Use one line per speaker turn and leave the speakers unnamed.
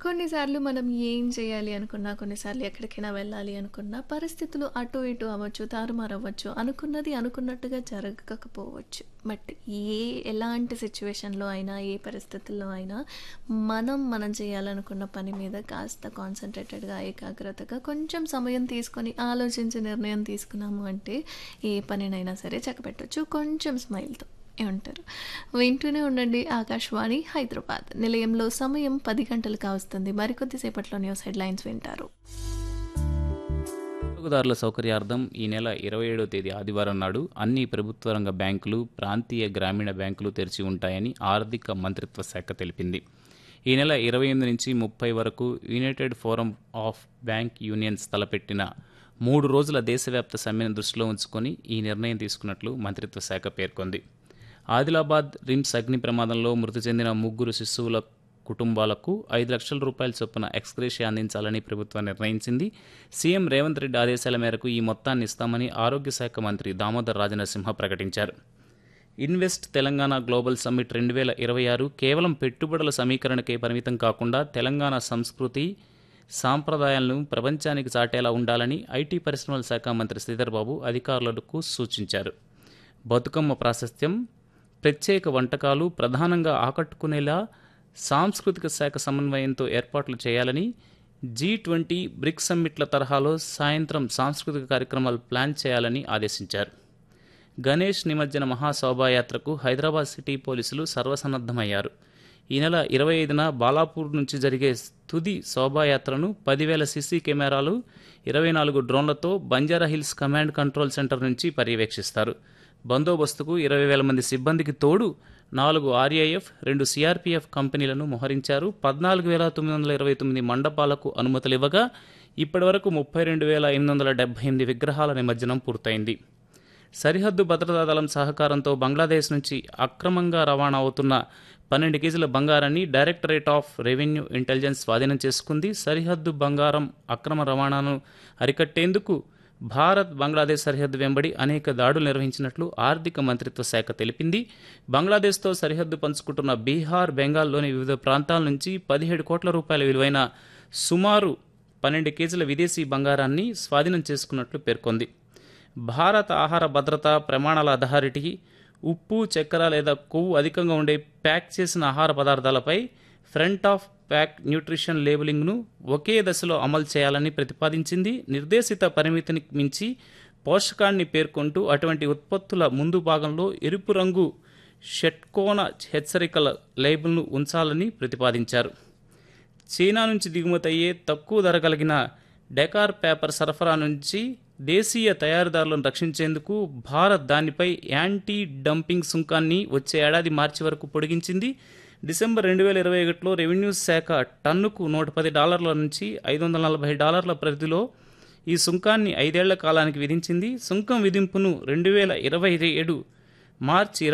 కొన్నిసార్లు మనం ఏం చేయాలి అనుకున్నా, కొన్నిసార్లు ఎక్కడికైనా వెళ్ళాలి అనుకున్నా, పరిస్థితులు అటు ఇటు అవ్వచ్చు, తారుమారవ్వచ్చు. అనుకున్నది అనుకున్నట్టుగా జరగకపోవచ్చు. బట్ ఏ ఎలాంటి సిట్యుయేషన్‌లో అయినా, ఏ పరిస్థితుల్లో అయినా మనం, మనం చేయాలనుకున్న పని మీద కాస్త కాన్సంట్రేటెడ్‌గా, ఏకాగ్రతగా కొంచెం సమయం తీసుకొని ఆలోచించి నిర్ణయం తీసుకున్నాము అంటే ఏ పనినైనా సరే చక్కబెట్టొచ్చు. కొంచెం స్మైల్‌తో. ఏమంటారు? వింటూనే ఉండండి ఆకాశవాణి హైదరాబాద్. నిలయంలో సమయం 10 గంటలు కావస్తుంది. మరికొద్ది సేపట్లో న్యూస్ హెడ్‌లైన్స్ వింటారు.
వినియోగదారుల సౌకర్యార్థం ఈ నెల 27వ తేదీ ఆదివారం నాడు అన్ని ప్రభుత్వ రంగ బ్యాంకులు, ప్రాంతీయ గ్రామీణ బ్యాంకులు తెరిచి ఉంటాయని ఆర్థిక మంత్రిత్వ శాఖ తెలిపింది. ఈ నెల 28 నుంచి 30 వరకు United Forum of Bank Unions తలపెట్టిన మూడు రోజుల దేశవ్యాప్త సమ్మెను దృష్టిలో ఉంచుకొని ఈ నిర్ణయం తీసుకున్నట్లు మంత్రిత్వ శాఖ పేర్కొంది. ఆదిలాబాద్ రిమ్స్ అగ్ని ప్రమాదంలో మృతి చెందిన ముగ్గురు శిశువుల కుటుంబాలకు ఐదు లక్షల రూపాయల చొప్పున ఎక్స్‌గ్రేషియా అందించాలని ప్రభుత్వం నిర్ణయించింది. సీఎం రేవంత్ రెడ్డి ఆదేశాల మేరకు ఈ మొత్తాన్ని ఇస్తామని ఆరోగ్య శాఖ మంత్రి దామోదర్ రాజనరసింహ ప్రకటించారు. ఇన్వెస్ట్ తెలంగాణ గ్లోబల్ సమ్మిట్ 2026 కేవలం పెట్టుబడుల సమీకరణకే పరిమితం కాకుండా తెలంగాణ సంస్కృతి, సాంప్రదాయాలను ప్రపంచానికి చాటేలా ఉండాలని ఐటీ పరిశ్రమల శాఖ మంత్రి శ్రీధర్ బాబు అధికారులకు సూచించారు. బతుకమ్మ ప్రాశస్త్యం, ప్రత్యేక వంటకాలు ప్రధానంగా ఆకట్టుకునేలా సాంస్కృతిక శాఖ సమన్వయంతో ఏర్పాట్లు చేయాలని, జీ ట్వంటీ, బ్రిక్స్ సమ్మిట్ల తరహాలో సాయంత్రం సాంస్కృతిక కార్యక్రమాలు ప్లాన్ చేయాలని ఆదేశించారు. గణేష్ నిమజ్జన మహాశోభాయాత్రకు హైదరాబాద్ సిటీ పోలీసులు సర్వసన్నద్ధమయ్యారు. ఈ నెల 25న బాలాపూర్ నుంచి జరిగే తుది శోభాయాత్రను 10,000 సీసీ కెమెరాలు, 24 డ్రోన్లతో బంజారాహిల్స్ కమాండ్ కంట్రోల్ సెంటర్ నుంచి పర్యవేక్షిస్తారు. బందోబస్తుకు 20,000 మంది సిబ్బందికి తోడు నాలుగు ఆర్ఏఎఫ్, రెండు సీఆర్పీఎఫ్ కంపెనీలను మోహరించారు. 14,929 మండపాలకు అనుమతులివ్వగా ఇప్పటివరకు 32,878 విగ్రహాల నిమజ్జనం పూర్తయింది. సరిహద్దు భద్రతా దళం సహకారంతో బంగ్లాదేశ్ నుంచి అక్రమంగా రవాణా అవుతున్న పన్నెండు కేజీల బంగారాన్ని డైరెక్టరేట్ ఆఫ్ రెవెన్యూ ఇంటెలిజెన్స్ స్వాధీనం చేసుకుంది. సరిహద్దు బంగారం అక్రమ రవాణాను అరికట్టేందుకు భారత్, బంగ్లాదేశ్ సరిహద్దు వెంబడి అనేక దాడులు నిర్వహించినట్లు ఆర్థిక మంత్రిత్వ శాఖ తెలిపింది. బంగ్లాదేశ్తో సరిహద్దు పంచుకుంటున్న బీహార్, బెంగాల్లోని వివిధ ప్రాంతాల నుంచి పదిహేడు కోట్ల రూపాయల విలువైన సుమారు పన్నెండు కేజీల విదేశీ బంగారాన్ని స్వాధీనం చేసుకున్నట్లు పేర్కొంది. భారత ఆహార భద్రతా ప్రమాణాల అథారిటీ ఉప్పు, చక్కెర లేదా కొవ్వు అధికంగా ఉండే ప్యాక్ చేసిన ఆహార పదార్థాలపై ఫ్రంట్ ఆఫ్ ప్యాక్ న్యూట్రిషన్ లేబులింగ్ను ఒకే దశలో అమలు చేయాలని ప్రతిపాదించింది. నిర్దేశిత పరిమితిని మించి పోషకాన్ని పేర్కొంటూ అటువంటి ఉత్పత్తుల ముందు భాగంలో ఎరుపు రంగు షట్కోణ హెచ్చరికల లేబుల్ను ఉంచాలని ప్రతిపాదించారు. చైనా నుంచి దిగుమతయ్యే తక్కువ ధర కలిగిన డెకార్ పేపర్ సరఫరా నుంచి దేశీయ తయారీదారులను రక్షించేందుకు భారత్ దానిపై యాంటీ డంపింగ్ సుంకాన్ని వచ్చే ఏడాది మార్చి వరకు పొడిగించింది. డిసెంబర్ 2021లో రెవెన్యూ శాఖ టన్నుకు 110 డాలర్ల నుంచి 540 డాలర్ల పరిధిలో ఈ సుంకాన్ని ఐదేళ్ల కాలానికి విధించింది. సుంకం విధింపును 2027 మార్చి